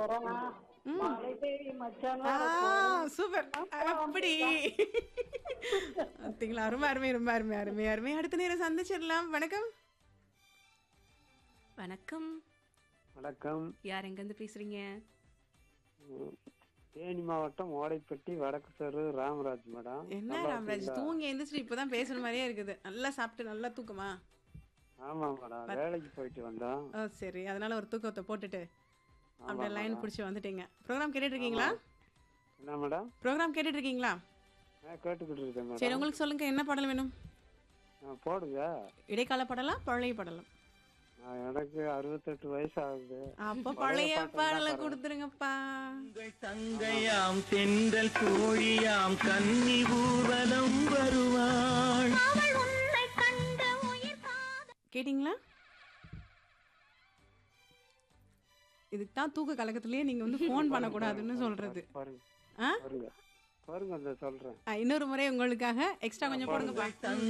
Corona மழை பெய்யும் மச்சான் ஆ வர போகுது. சூப்பர் அப்படி பார்த்தீங்களா ரொம்ப அருமை ரொம்ப அருமை அருமை அருமை அடுத்த நேரம் சந்திச்சிடலாம் வணக்கம் வணக்கம் வணக்கம் யார் எங்கேருந்து பேசுறீங்க உம், தேனி மாவட்டம் ஓடைப்பட்டி வடக்கு தெரு ராமராஜ் மேடம் என்ன நல்லா ராமராஜ் இருக்கீங்களா? தூங்கி எந்திரிச்சிட்டு இப்பதான் பேசுற மாதிரியே இருக்குது நல்லா சாப்பிட்டு நல்லா தூக்கமா ஆமா மேடம் வேலைக்கு போயிட்டு வந்தோம் ஓ சரி அதனால ஒரு தூக்கத்தை போட்டுட்டு ஆமா அப்படியே லைன் மேடம். பிடிச்சி வந்துட்டீங்க ப்ரோக்ராம் கேட்டுட்டு இருக்கீங்களா என்ன மேடம் ப்ரோக்ராம் கேட்டுட்டு இருக்கீங்களா நான் கேட்டுக்கிட்டு இருக்கேன் சரி மேடம் உங்களுக்கு சொல்லுங்க என்ன பாடல் வேணும் ஆ, போடுங்க இடைக்கால பாடலாம் பழைய பாடலாம் ஆ, எனக்கு அறுபத்தெட்டு வயசு ஆகுது அப்போ பழைய பழைய பாட்டு பாடலை தான் கொடுத்துருங்கப்பா உங்கள் தங்கையாம் தென்றல் தோழியாம் கன்னி ஊர்வலம் வருவாள் கேட்டிங்களா இதுக்கு தான் தூக்க கலக்கத்திலேயே நீங்க வந்து ஃபோன் பண்ணக்கூடாதுன்னு சொல்றது பாருங்க ஆ பாருங்க பாருங்க அந்த சொல்றேன் ஆ, இன்னொரு முறை உங்களுக்காக எக்ஸ்ட்ரா கொஞ்சம் போடுங்கப்பா